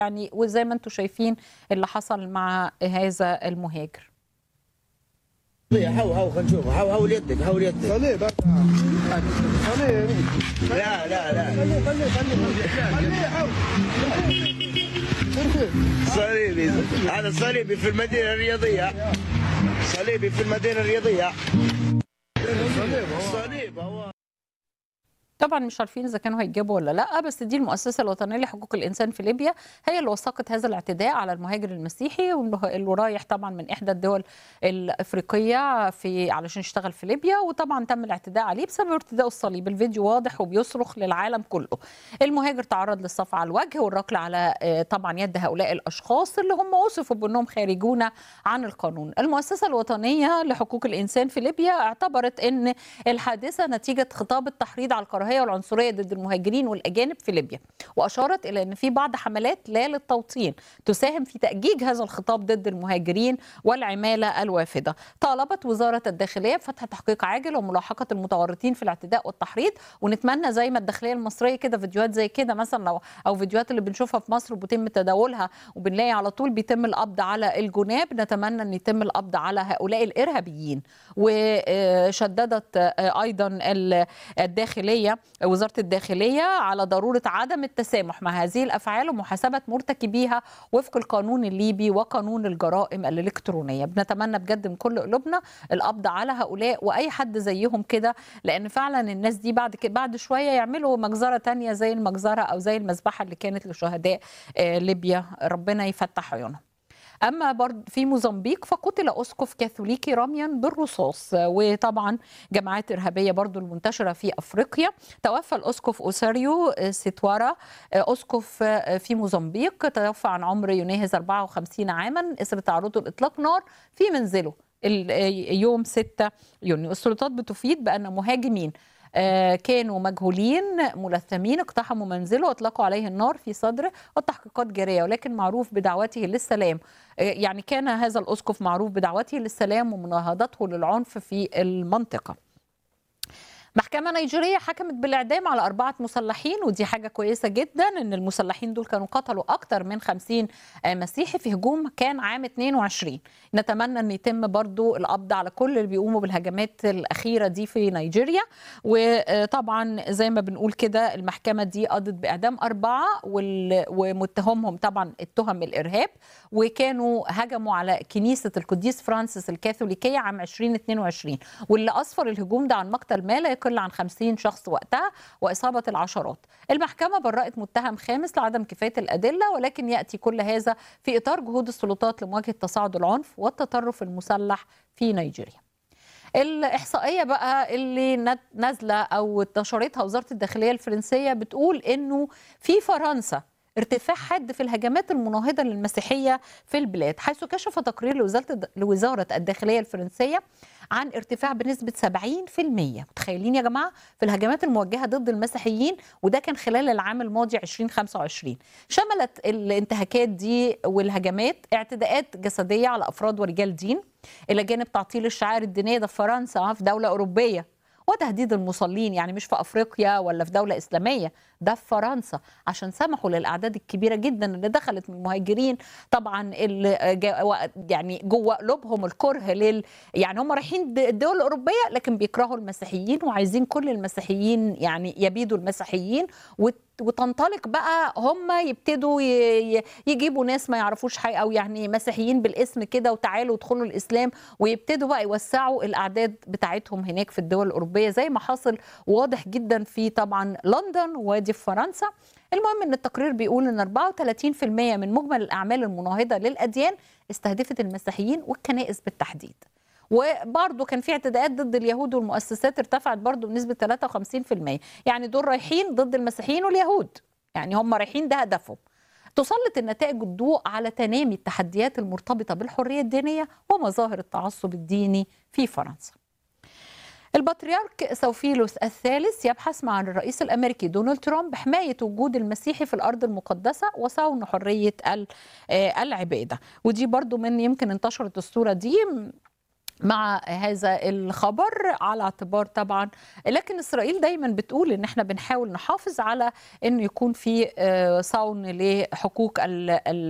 يعني وزي ما انتم شايفين اللي حصل مع هذا المهاجر هو هو خلينا نشوف هو هو يدك هو يدك صليب صليب لا لا لا خليه خليه خليه خليه حول صليبي هذا صليبي في المدينة الرياضية صليبي في المدينة الرياضية صليب هو طبعا مش عارفين اذا كانوا هيجابوا ولا لا بس دي المؤسسه الوطنيه لحقوق الانسان في ليبيا هي اللي وثقت هذا الاعتداء على المهاجر المسيحي واللي رايح طبعا من احدى الدول الافريقيه في علشان يشتغل في ليبيا وطبعا تم الاعتداء عليه بسبب ارتداء الصليب الفيديو واضح وبيصرخ للعالم كله المهاجر تعرض للصف على الوجه والركل على آه، طبعا يد هؤلاء الاشخاص اللي هم وصفوا بانهم خارجون عن القانون المؤسسه الوطنيه لحقوق الانسان في ليبيا اعتبرت ان الحادثه نتيجه خطاب التحريض على الكراهيه والعنصريه ضد المهاجرين والاجانب في ليبيا واشارت الى ان في بعض حملات لا للتوطين تساهم في تاجيج هذا الخطاب ضد المهاجرين والعماله الوافده طالبت وزاره الداخليه بفتح تحقيق عاجل وملاحقه المتورطين في الاعتداء والتحريض ونتمنى زي ما الداخليه المصريه كده فيديوهات زي كده مثلا لو او فيديوهات اللي بنشوفها في مصر وبيتم تداولها وبنلاقي على طول بيتم القبض على الجناب نتمنى ان يتم القبض على هؤلاء الارهابيين وشددت ايضا ال- الداخليه وزاره الداخليه على ضروره عدم التسامح مع هذه الافعال ومحاسبه مرتكبيها وفق القانون الليبي وقانون الجرائم الالكترونيه بنتمنى بجد من كل قلوبنا القبض على هؤلاء واي حد زيهم كده لان فعلا الناس دي بعد كده بعد شويه يعملوا مجزره تانية زي المجزره او زي المذبحه اللي كانت لشهداء آه، ليبيا ربنا يفتح عيونهم اما برضه في موزمبيق فقتل اسقف كاثوليكي رميا بالرصاص وطبعا جماعات ارهابيه برضه المنتشره في افريقيا توفى الاسقف اوساريو سيتوارا اسقف في موزمبيق توفى عن عمر يناهز 54 عاما اثر تعرضه لاطلاق نار في منزله ال- يوم 6 يونيو السلطات بتفيد بان مهاجمين آه، كانوا مجهولين ملثمين اقتحموا منزله واطلقوا عليه النار في صدره والتحقيقات جاريه ولكن معروف بدعوته للسلام آه، يعني كان هذا الاسقف معروف بدعوته للسلام ومناهضته للعنف في المنطقه محكمة نيجيرية حكمت بالإعدام على أربعة مسلحين ودي حاجة كويسة جدا إن المسلحين دول كانوا قتلوا أكتر من 50 مسيحي في هجوم كان عام 22 نتمنى أن يتم برضو القبض على كل اللي بيقوموا بالهجمات الأخيرة دي في نيجيريا وطبعا زي ما بنقول كده المحكمة دي قضت بإعدام أربعة وال- ومتهمهم طبعا التهم الإرهاب وكانوا هجموا على كنيسة القديس فرانسيس الكاثوليكية عام 2022 واللي أسفر الهجوم ده عن مقتل ما لا يقل عن 50 شخص وقتها وإصابة العشرات المحكمة برأت متهم خامس لعدم كفاية الأدلة ولكن يأتي كل هذا في إطار جهود السلطات لمواجهة تصاعد العنف والتطرف المسلح في نيجيريا الإحصائية بقى اللي نت- نازلة أو نشرتها وزارة الداخلية الفرنسية بتقول إنه في فرنسا ارتفاع حاد في الهجمات المناهضة للمسيحية في البلاد حيث كشف تقرير لوزارة الد- لوزارة الداخلية الفرنسية عن ارتفاع بنسبة 70% متخيلين يا جماعة في الهجمات الموجهة ضد المسيحيين وده كان خلال العام الماضي 2025 شملت الانتهاكات دي والهجمات اعتداءات جسدية على أفراد ورجال دين إلى جانب تعطيل الشعائر الدينية ده في فرنسا في دولة أوروبية وتهديد المصلين يعني مش في افريقيا ولا في دوله اسلاميه ده في فرنسا عشان سمحوا للاعداد الكبيره جدا اللي دخلت من المهاجرين طبعا اللي جا- يعني جوه قلوبهم الكره لل يعني هم رايحين د- الدول الاوروبيه لكن بيكرهوا المسيحيين وعايزين كل المسيحيين يعني يبيدوا المسيحيين وت- وتنطلق بقى هم يبتدوا ي- ي- يجيبوا ناس ما يعرفوش حاجه او يعني مسيحيين بالاسم كده وتعالوا ادخلوا الاسلام ويبتدوا بقى يوسعوا الاعداد بتاعتهم هناك في الدول الاوروبيه زي ما حصل واضح جدا في طبعا لندن وادي في فرنسا المهم ان التقرير بيقول ان 34% من مجمل الاعمال المناهضه للاديان استهدفت المسيحيين والكنائس بالتحديد وبرضه كان في اعتداءات ضد اليهود والمؤسسات ارتفعت برضه بنسبه 53% يعني دول رايحين ضد المسيحيين واليهود يعني هم رايحين ده هدفهم تسلط النتائج الضوء على تنامي التحديات المرتبطه بالحريه الدينيه ومظاهر التعصب الديني في فرنسا البطريرك سوفيلوس الثالث يبحث مع الرئيس الامريكي دونالد ترامب بحمايه وجود المسيحي في الارض المقدسه وصون حريه ال- آه، العباده ودي برضو من يمكن انتشرت الصوره دي مع هذا الخبر على اعتبار طبعا لكن اسرائيل دايما بتقول ان احنا بنحاول نحافظ على انه يكون في آه، صون لحقوق ال- ال-